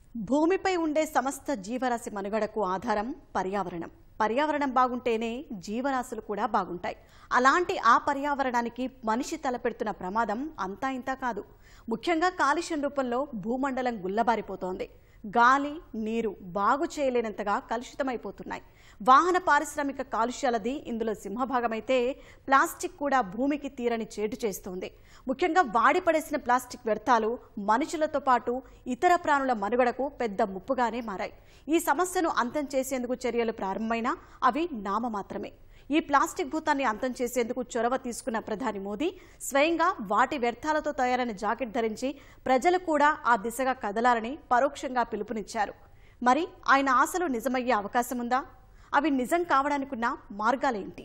భూమిపై ఉండే సమస్త జీవరాశి మనుగడకు ఆధారం పర్యావరణం పర్యావరణం బాగుంటేనే జీవరాశులు కూడా బాగుంటాయి అలాంటి ఆ పర్యావరణానికి మనిషి తలపెడుతున్న ప్రమాదం అంతా ఇంతా కాదు ముఖ్యంగా కాలుష్యం రూపంలో భూమండలం గుల్లబారిపోతోంది గాలి నీరు బాగు చేయలేనంతగా కలుషితమైపోతున్నాయి వాహన పారిశ్రామిక కాలుష్యాలది ఇందులో సింహభాగమైతే ప్లాస్టిక్ కూడా భూమికి తీరని చేటు చేస్తోంది ముఖ్యంగా వాడి పడేసిన ప్లాస్టిక్ వ్యర్థాలు మనుషులతో పాటు ఇతర ప్రాణుల మనుగడకు పెద్ద ముప్పుగానే మారాయి ఈ సమస్యను అంతం చేసేందుకు చర్యలు ప్రారంభమైనా అవి నామమాత్రమే ఈ ప్లాస్టిక్ భూతాన్ని అంతం చేసేందుకు చొరవ తీసుకున్న ప్రధాని మోదీ స్వయంగా వాటి వ్యర్థాలతో తయారైన జాకెట్ ధరించి ప్రజలు కూడా ఆ దిశగా కదలాలని పరోక్షంగా పిలుపునిచ్చారు మరి ఆయన ఆశలు నిజమయ్యే అవకాశం ఉందా అవి నిజం కావడానికున్న మార్గాలేంటి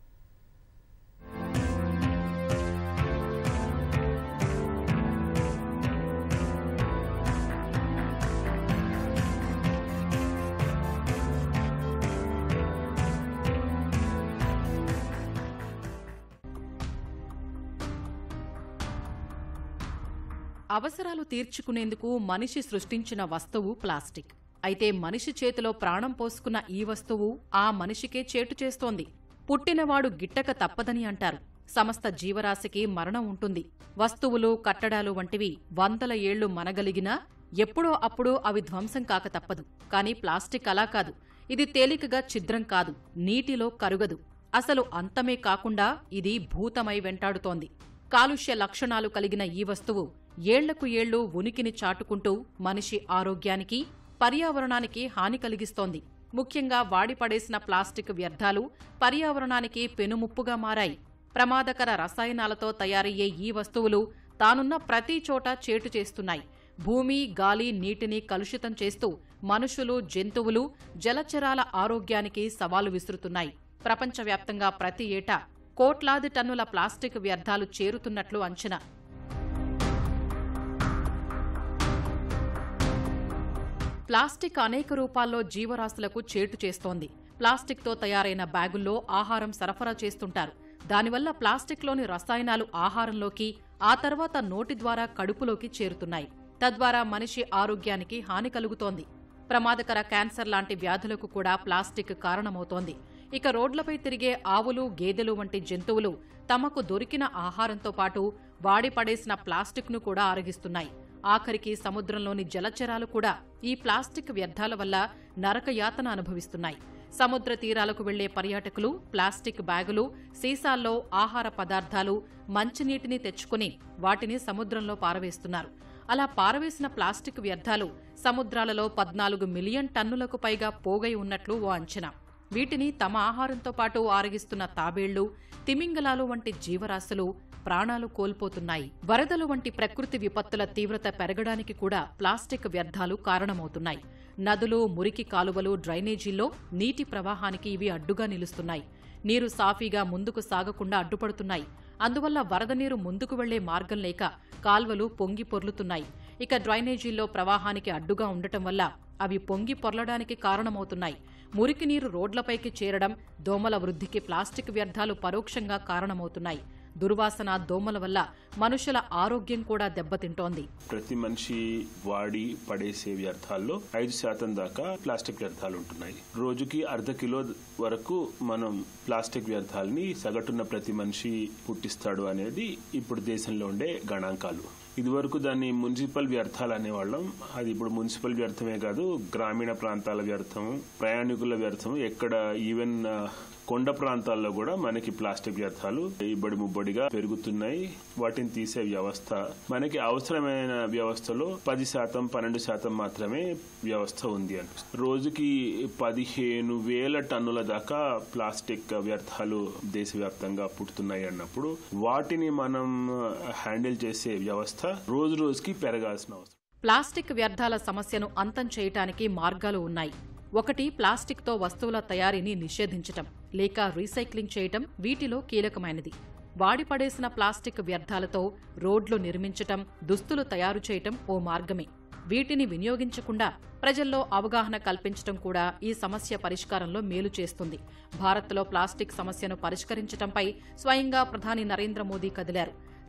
అవసరాలు తీర్చుకునేందుకు మనిషి సృష్టించిన వస్తువు ప్లాస్టిక్ అయితే మనిషి చేతిలో ప్రాణం పోసుకున్న ఈ వస్తువు ఆ మనిషికే చేటు చేస్తోంది పుట్టినవాడు గిట్టక తప్పదని అంటారు సమస్త జీవరాశికి మరణం ఉంటుంది వస్తువులు కట్టడాలు వంటివి వందల ఏళ్లు మనగలిగినా ఎప్పుడో అప్పుడో అవి ధ్వంసం కాక తప్పదు కానీ ప్లాస్టిక్ అలా కాదు ఇది తేలికగా ఛిద్రం కాదు నీటిలో కరుగదు అసలు అంతమే కాకుండా ఇది భూతమై వెంటాడుతోంది కాలుష్య లక్షణాలు కలిగిన ఈ వస్తువు ఏళ్లకు ఏళ్లు ఉనికిని చాటుకుంటూ మనిషి ఆరోగ్యానికి పర్యావరణానికి హాని కలిగిస్తోంది ముఖ్యంగా వాడిపడేసిన ప్లాస్టిక్ వ్యర్థాలు పర్యావరణానికి పెనుముప్పుగా మారాయి ప్రమాదకర రసాయనాలతో తయారయ్యే ఈ వస్తువులు తానున్న ప్రతి చోట చేటు చేస్తున్నాయి భూమి గాలి నీటిని కలుషితం చేస్తూ మనుషులు జంతువులు జలచరాల ఆరోగ్యానికి సవాలు విసురుతున్నాయి ప్రపంచవ్యాప్తంగా ప్రతి ఏటా కోట్లాది టన్నుల ప్లాస్టిక్ వ్యర్థాలు చేరుతున్నట్లు అంచనా ప్లాస్టిక్ అనేక రూపాల్లో జీవరాశులకు చేటు చేస్తోంది ప్లాస్టిక్తో తయారైన బ్యాగుల్లో ఆహారం సరఫరా చేస్తుంటారు దానివల్ల ప్లాస్టిక్లోని రసాయనాలు ఆహారంలోకి ఆ తర్వాత నోటి ద్వారా కడుపులోకి చేరుతున్నాయి తద్వారా మనిషి ఆరోగ్యానికి హాని కలుగుతోంది ప్రమాదకర క్యాన్సర్ లాంటి వ్యాధులకు కూడా ప్లాస్టిక్ కారణమవుతోంది ఇక రోడ్లపై తిరిగే ఆవులు గేదెలు వంటి జంతువులు తమకు దొరికిన ఆహారంతో పాటు వాడి పడేసిన ప్లాస్టిక్ను కూడా ఆరగిస్తున్నాయి ఆఖరికి సముద్రంలోని జలచరాలు కూడా ఈ ప్లాస్టిక్ వ్యర్థాల వల్ల నరకయాతన అనుభవిస్తున్నాయి సముద్ర తీరాలకు వెళ్లే పర్యాటకులు ప్లాస్టిక్ బ్యాగులు సీసాల్లో ఆహార పదార్థాలు మంచినీటిని తెచ్చుకుని వాటిని సముద్రంలో పారవేస్తున్నారు అలా పారవేసిన ప్లాస్టిక్ వ్యర్థాలు సముద్రాలలో పద్నాలుగు మిలియన్ టన్నులకు పైగా పోగై ఉన్నట్లు ఓ అంచనా వీటిని తమ ఆహారంతో పాటు ఆరగిస్తున్న తాబేళ్లు తిమింగలాలు వంటి జీవరాశులు ప్రాణాలు కోల్పోతున్నాయి వరదలు వంటి ప్రకృతి విపత్తుల తీవ్రత పెరగడానికి కూడా ప్లాస్టిక్ వ్యర్థాలు కారణమవుతున్నాయి నదులు మురికి కాలువలు డ్రైనేజీల్లో నీటి ప్రవాహానికి ఇవి అడ్డుగా నిలుస్తున్నాయి నీరు సాఫీగా ముందుకు సాగకుండా అడ్డుపడుతున్నాయి అందువల్ల వరద నీరు ముందుకు వెళ్లే మార్గం లేక కాల్వలు పొంగి పొర్లుతున్నాయి ఇక డ్రైనేజీల్లో ప్రవాహానికి అడ్డుగా ఉండటం వల్ల అవి పొంగి పొర్లడానికి కారణమవుతున్నాయి మురికి నీరు రోడ్లపైకి చేరడం దోమల వృద్ధికి ప్లాస్టిక్ వ్యర్థాలు పరోక్షంగా కారణమవుతున్నాయి దుర్వాసన దోమల వల్ల మనుషుల ఆరోగ్యం కూడా దెబ్బతింటోంది ప్రతి మనిషి వాడి పడేసే వ్యర్థాల్లో ఐదు శాతం దాకా ప్లాస్టిక్ వ్యర్థాలు ఉంటున్నాయి రోజుకి అర్ధ కిలో వరకు మనం ప్లాస్టిక్ వ్యర్థాలని సగటున ప్రతి మనిషి పుట్టిస్తాడు అనేది ఇప్పుడు దేశంలో ఉండే గణాంకాలు ఇదివరకు దాన్ని మున్సిపల్ వ్యర్థాలు అనేవాళ్ళం అది ఇప్పుడు మున్సిపల్ వ్యర్థమే కాదు గ్రామీణ ప్రాంతాల వ్యర్థం ప్రయాణికుల వ్యర్థం ఎక్కడ ఈవెన్ ఆ, కొండ ప్రాంతాల్లో కూడా మనకి ప్లాస్టిక్ వ్యర్థాలు ఇబ్బడి ముబ్బడిగా పెరుగుతున్నాయి వాటిని తీసే వ్యవస్థ మనకి అవసరమైన వ్యవస్థలో పది శాతం పన్నెండు శాతం మాత్రమే వ్యవస్థ ఉంది అనిపిస్తుంది రోజుకి పదిహేను వేల టన్నుల దాకా ప్లాస్టిక్ వ్యర్థాలు దేశవ్యాప్తంగా పుడుతున్నాయి అన్నప్పుడు వాటిని మనం హ్యాండిల్ చేసే వ్యవస్థ రోజు రోజుకి పెరగాల్సిన అవసరం ప్లాస్టిక్ వ్యర్థాల సమస్యను అంతం చేయటానికి మార్గాలు ఉన్నాయి ఒకటి ప్లాస్టిక్తో వస్తువుల తయారీని నిషేధించటం లేక రీసైక్లింగ్ చేయటం వీటిలో కీలకమైనది వాడి పడేసిన ప్లాస్టిక్ వ్యర్థాలతో రోడ్లు నిర్మించటం దుస్తులు తయారు చేయటం ఓ మార్గమే వీటిని వినియోగించకుండా ప్రజల్లో అవగాహన కల్పించటం కూడా ఈ సమస్య పరిష్కారంలో మేలు చేస్తుంది భారత్లో ప్లాస్టిక్ సమస్యను పరిష్కరించటంపై స్వయంగా ప్రధాని నరేంద్ర మోదీ కదిలారు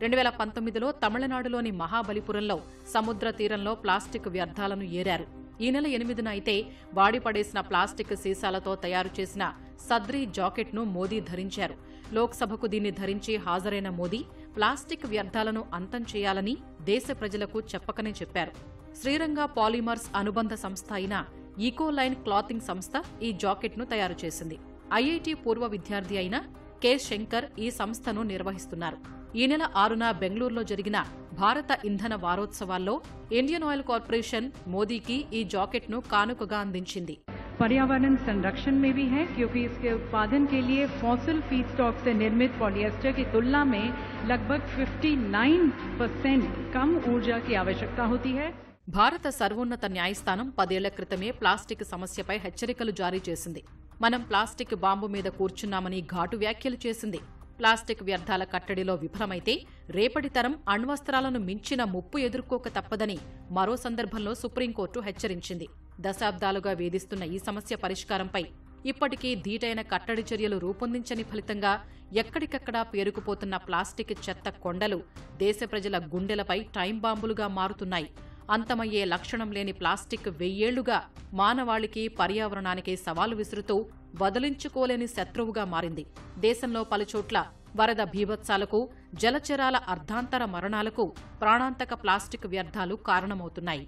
రెండు వేల పంతొమ్మిదిలో తమిళనాడులోని మహాబలిపురంలో సముద్ర తీరంలో ప్లాస్టిక్ వ్యర్థాలను ఏరారు ఈ నెల ఎనిమిదిన అయితే వాడిపడేసిన ప్లాస్టిక్ సీసాలతో తయారు చేసిన సద్రీ జాకెట్ను మోదీ ధరించారు లోక్సభకు దీన్ని ధరించి హాజరైన మోదీ ప్లాస్టిక్ వ్యర్థాలను అంతం చేయాలని దేశ ప్రజలకు చెప్పకనే చెప్పారు శ్రీరంగ పాలిమర్స్ అనుబంధ సంస్థ అయిన ఈకోలైన్ క్లాతింగ్ సంస్థ ఈ జాకెట్ను తయారు చేసింది ఐఐటి పూర్వ విద్యార్థి అయిన కె శంకర్ ఈ సంస్థను నిర్వహిస్తున్నారు ఈ నెల ఆరున బెంగళూరులో జరిగిన భారత ఇంధన వారోత్సవాల్లో ఇండియన్ ఆయిల్ కార్పొరేషన్ మోదీకి ఈ జాకెట్ను కానుకగా అందించింది पर्यावरण संरक्षण में भी है क्योंकि इसके उत्पादन के लिए फॉसिल फीडस्टॉक से निर्मित पॉलिएस्टर की तुलना में लगभग 59 परसेंट कम ऊर्जा की आवश्यकता होती है భారత సర్వోన్నత న్యాయస్థానం పదేళ్ల క్రితమే ప్లాస్టిక్ సమస్యపై హెచ్చరికలు జారీ చేసింది మనం ప్లాస్టిక్ బాంబు మీద కూర్చున్నామని ఘాటు వ్యాఖ్యలు చేసింది ప్లాస్టిక్ వ్యర్థాల కట్టడిలో విఫలమైతే రేపటి తరం అణ్వస్త్రాలను మించిన ముప్పు ఎదుర్కోక తప్పదని మరో సందర్భంలో సుప్రీంకోర్టు హెచ్చరించింది దశాబ్దాలుగా వేధిస్తున్న ఈ సమస్య పరిష్కారంపై ఇప్పటికీ ధీటైన కట్టడి చర్యలు రూపొందించని ఫలితంగా ఎక్కడికక్కడా పేరుకుపోతున్న ప్లాస్టిక్ చెత్త కొండలు దేశ ప్రజల గుండెలపై టైం బాంబులుగా మారుతున్నాయి అంతమయ్యే లక్షణం లేని ప్లాస్టిక్ వెయ్యేళ్లుగా మానవాళికి పర్యావరణానికి సవాలు విసురుతూ వదిలించుకోలేని శత్రువుగా మారింది దేశంలో పలుచోట్ల వరద భీభత్సాలకు జలచరాల అర్ధాంతర మరణాలకు ప్రాణాంతక ప్లాస్టిక్ వ్యర్థాలు కారణమవుతున్నాయి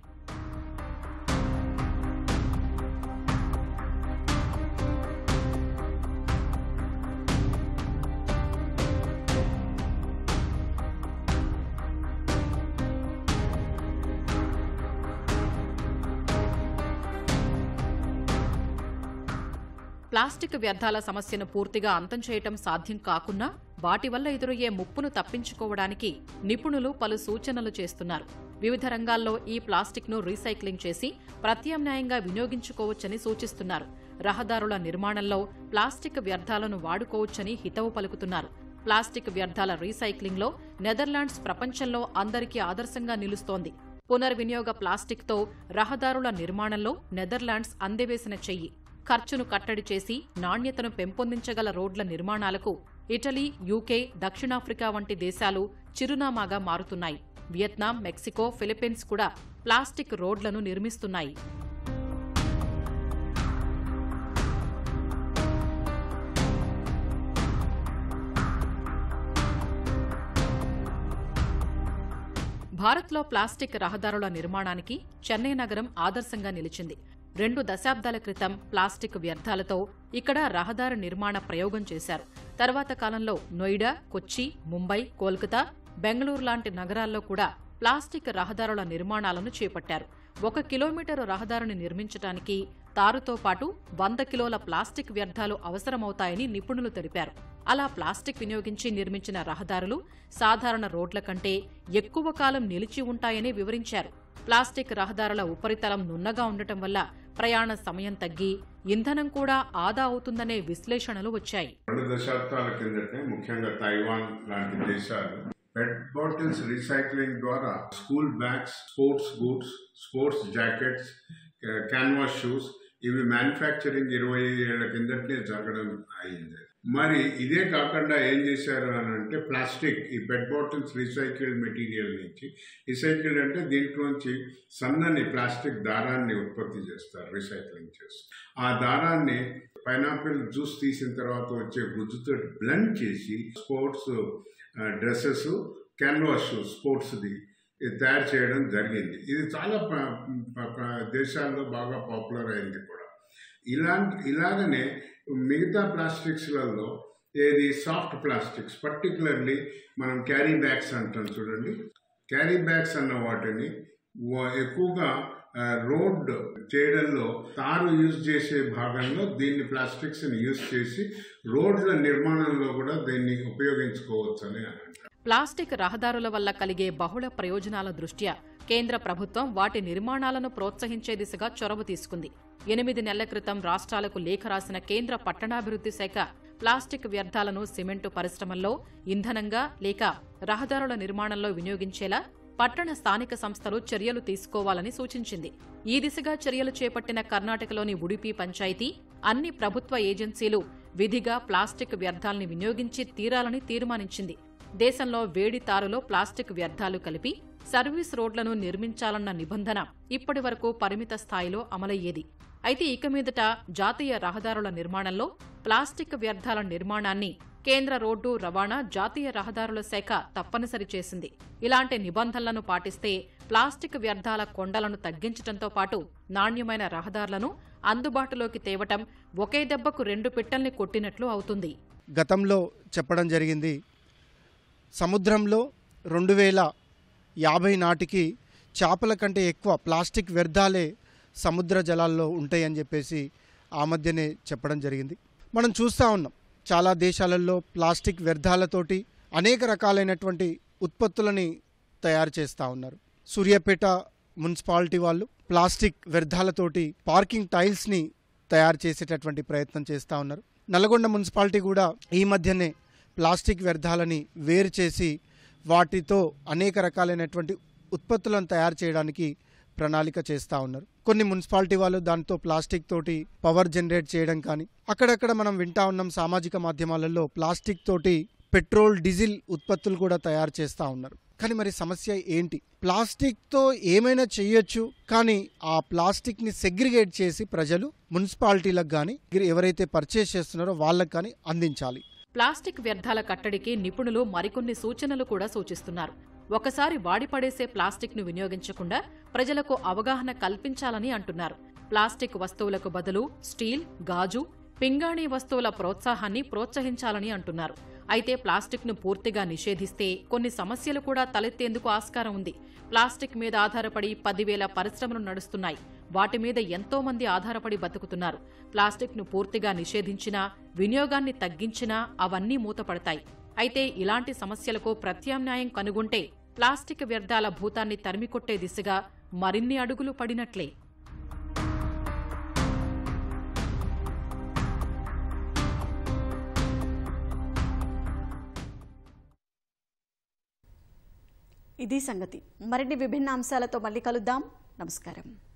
ప్లాస్టిక్ వ్యర్థాల సమస్యను పూర్తిగా అంతం చేయటం సాధ్యం కాకున్నా వాటి వల్ల ఎదురయ్యే ముప్పును తప్పించుకోవడానికి నిపుణులు పలు సూచనలు చేస్తున్నారు వివిధ రంగాల్లో ఈ ప్లాస్టిక్ను రీసైక్లింగ్ చేసి ప్రత్యామ్నాయంగా వినియోగించుకోవచ్చని సూచిస్తున్నారు రహదారుల నిర్మాణంలో ప్లాస్టిక్ వ్యర్థాలను వాడుకోవచ్చని హితవు పలుకుతున్నారు ప్లాస్టిక్ వ్యర్థాల రీసైక్లింగ్లో నెదర్లాండ్స్ ప్రపంచంలో అందరికీ ఆదర్శంగా నిలుస్తోంది పునర్వినియోగ ప్లాస్టిక్తో రహదారుల నిర్మాణంలో నెదర్లాండ్స్ అందెవేసిన చెయ్యి ఖర్చును కట్టడి చేసి నాణ్యతను పెంపొందించగల రోడ్ల నిర్మాణాలకు ఇటలీ యూకే దక్షిణాఫ్రికా వంటి దేశాలు చిరునామాగా మారుతున్నాయి వియత్నాం మెక్సికో ఫిలిప్పీన్స్ కూడా ప్లాస్టిక్ రోడ్లను నిర్మిస్తున్నాయి భారత్లో ప్లాస్టిక్ రహదారుల నిర్మాణానికి చెన్నై నగరం ఆదర్శంగా నిలిచింది రెండు దశాబ్దాల క్రితం ప్లాస్టిక్ వ్యర్థాలతో ఇక్కడ రహదారి నిర్మాణ ప్రయోగం చేశారు తర్వాత కాలంలో నోయిడా కొచ్చి ముంబై కోల్కతా బెంగళూరు లాంటి నగరాల్లో కూడా ప్లాస్టిక్ రహదారుల నిర్మాణాలను చేపట్టారు ఒక కిలోమీటరు రహదారిని నిర్మించడానికి తారుతో పాటు వంద కిలోల ప్లాస్టిక్ వ్యర్థాలు అవసరమవుతాయని నిపుణులు తెలిపారు అలా ప్లాస్టిక్ వినియోగించి నిర్మించిన రహదారులు సాధారణ రోడ్ల కంటే ఎక్కువ కాలం నిలిచి ఉంటాయని వివరించారు ప్లాస్టిక్ రహదారుల ఉపరితలం నున్నగా ఉండటం వల్ల ప్రయాణ సమయం తగ్గి ఇంధనం కూడా ఆదా అవుతుందనే విశ్లేషణలు వచ్చాయి రెండు దశాబ్దాల కిందటే ముఖ్యంగా తైవాన్ లాంటి దేశాలు పెట్ బాటిల్స్ రీసైక్లింగ్ ద్వారా school bags sports goods sports jackets canvas shoes ఇవి మ్యానుఫ్యాక్చరింగ్ ఇరవై ఏళ్ల కిందటనే జరగడం అయింది మరి ఇదే కాకుండా ఏం చేశారు అని అంటే ప్లాస్టిక్ ఈ పెట్ బాటిల్స్ రీసైకిల్డ్ మెటీరియల్ నుంచి రీసైకిల్డ్ అంటే దీంట్లోంచి సన్నని ప్లాస్టిక్ దారాన్ని ఉత్పత్తి చేస్తారు రీసైక్లింగ్ చేస్తారు ఆ దారాన్ని పైనాపిల్ జ్యూస్ తీసిన తర్వాత వచ్చే గుజ్జుతో బ్లెండ్ చేసి స్పోర్ట్స్ డ్రెస్సెస్ క్యాన్వాస్ స్పోర్ట్స్ది ఇది తయారు చేయడం జరిగింది ఇది చాలా ప- ప- ప- దేశాల్లో బాగా పాపులర్ అయింది కూడా ఇలాంటి ఇలాగనే మిగతా ప్లాస్టిక్స్లలో ఏది సాఫ్ట్ ప్లాస్టిక్స్ పర్టికులర్లీ మనం క్యారీ బ్యాగ్స్ అంటాం చూడండి క్యారీ బ్యాగ్స్ అన్న వాటిని వ- ఎక్కువగా ఆ, రోడ్ చేయడంలో తారు యూజ్ చేసే భాగంలో దీన్ని ప్లాస్టిక్స్ ని యూజ్ చేసి రోడ్ల నిర్మాణంలో కూడా దీన్ని ఉపయోగించుకోవచ్చు అని అంటారు ప్లాస్టిక్ రహదారుల వల్ల కలిగే బహుళ ప్రయోజనాల దృష్ట్యా కేంద్ర ప్రభుత్వం వాటి నిర్మాణాలను ప్రోత్సహించే దిశగా చొరవ తీసుకుంది ఎనిమిది నెలల క్రితం రాష్ట్రాలకు లేఖ రాసిన కేంద్ర పట్టణాభివృద్ధి శాఖ ప్లాస్టిక్ వ్యర్థాలను సిమెంటు పరిశ్రమల్లో ఇంధనంగా లేక రహదారుల నిర్మాణంలో వినియోగించేలా పట్టణ స్థానిక సంస్థలు చర్యలు తీసుకోవాలని సూచించింది ఈ దిశగా చర్యలు చేపట్టిన కర్ణాటకలోని ఉడిపి పంచాయతీ అన్ని ప్రభుత్వ ఏజెన్సీలు విధిగా ప్లాస్టిక్ వ్యర్థాల్ని వినియోగించి తీరాలని తీర్మానించింది దేశంలో వేడి తారులో ప్లాస్టిక్ వ్యర్థాలు కలిపి సర్వీస్ రోడ్లను నిర్మించాలన్న నిబంధన ఇప్పటి వరకు పరిమిత స్థాయిలో అమలయ్యేది అయితే ఇక మీదట జాతీయ రహదారుల నిర్మాణంలో ప్లాస్టిక్ వ్యర్థాల నిర్మాణాన్ని కేంద్ర రోడ్డు రవాణా జాతీయ రహదారుల శాఖ తప్పనిసరి చేసింది ఇలాంటి నిబంధనలను పాటిస్తే ప్లాస్టిక్ వ్యర్థాల కొండలను తగ్గించడంతో పాటు నాణ్యమైన రహదారులను అందుబాటులోకి తేవటం ఒకే దెబ్బకు రెండు పిట్టల్ని కొట్టినట్లు అవుతుంది గతంలో చెప్పడం జరిగింది సముద్రంలో రెండు వేల యాభై నాటికి చేపల కంటే ఎక్కువ ప్లాస్టిక్ వ్యర్థాలే సముద్ర జలాల్లో ఉంటాయని చెప్పేసి ఆ మధ్యనే చెప్పడం జరిగింది మనం చూస్తూ ఉన్నాం చాలా దేశాలలో ప్లాస్టిక్ వ్యర్థాలతోటి అనేక రకాలైనటువంటి ఉత్పత్తులని తయారు చేస్తూ ఉన్నారు సూర్యాపేట మున్సిపాలిటీ వాళ్ళు ప్లాస్టిక్ వ్యర్థాలతోటి పార్కింగ్ టైల్స్ని తయారు చేసేటటువంటి ప్రయత్నం చేస్తూ ఉన్నారు నల్గొండ మున్సిపాలిటీ కూడా ఈ మధ్యనే ప్లాస్టిక్ వ్యర్థాలని వేరు చేసి వాటితో అనేక రకాలైనటువంటి ఉత్పత్తులను తయారు చేయడానికి ప్రణాళిక చేస్తూ ఉన్నారు కొన్ని మున్సిపాలిటీ వాళ్ళు దాంతో ప్లాస్టిక్ తోటి పవర్ జనరేట్ చేయడం కానీ అక్కడక్కడ మనం వింటా ఉన్నాం సామాజిక మాధ్యమాలలో ప్లాస్టిక్ తోటి పెట్రోల్ డీజిల్ ఉత్పత్తులు కూడా తయారు చేస్తూ ఉన్నారు కానీ మరి సమస్య ఏంటి ప్లాస్టిక్తో ఏమైనా చేయొచ్చు కానీ ఆ ప్లాస్టిక్ని సెగ్రిగేట్ చేసి ప్రజలు మున్సిపాలిటీలకు కానీ ఎవరైతే పర్చేస్ చేస్తున్నారో వాళ్ళకి కానీ అందించాలి ప్లాస్టిక్ వ్యర్థాల కట్టడికి నిపుణులు మరికొన్ని సూచనలు కూడా సూచిస్తున్నారు ఒకసారి వాడిపడేసే ప్లాస్టిక్ ను వినియోగించకుండా ప్రజలకు అవగాహన కల్పించాలని అంటున్నారు ప్లాస్టిక్ వస్తువులకు బదులు స్టీల్ గాజు పింగాణీ వస్తువుల ప్రోత్సాహాన్ని ప్రోత్సహించాలని అంటున్నారు అయితే ప్లాస్టిక్ ను పూర్తిగా నిషేధిస్తే కొన్ని సమస్యలు కూడా తలెత్తేందుకు ఆస్కారం ఉంది ప్లాస్టిక్ మీద ఆధారపడి పదివేల పరిశ్రమలు నడుస్తున్నాయి వాటి మీద ఎంతో మంది ఆధారపడి బతుకుతున్నారు ప్లాస్టిక్ ను పూర్తిగా నిషేధించినా వినియోగాన్ని తగ్గించినా అవన్నీ మూతపడతాయి అయితే ఇలాంటి సమస్యలకు ప్రత్యామ్నాయం కనుగొంటే ప్లాస్టిక్ వ్యర్థాల భూతాన్ని తరిమికొట్టే దిశగా మరిన్ని అడుగులు పడినట్లే ఇది సంగతి మరిన్ని విభిన్న అంశాలతో మళ్ళీ కలుద్దాం నమస్కారం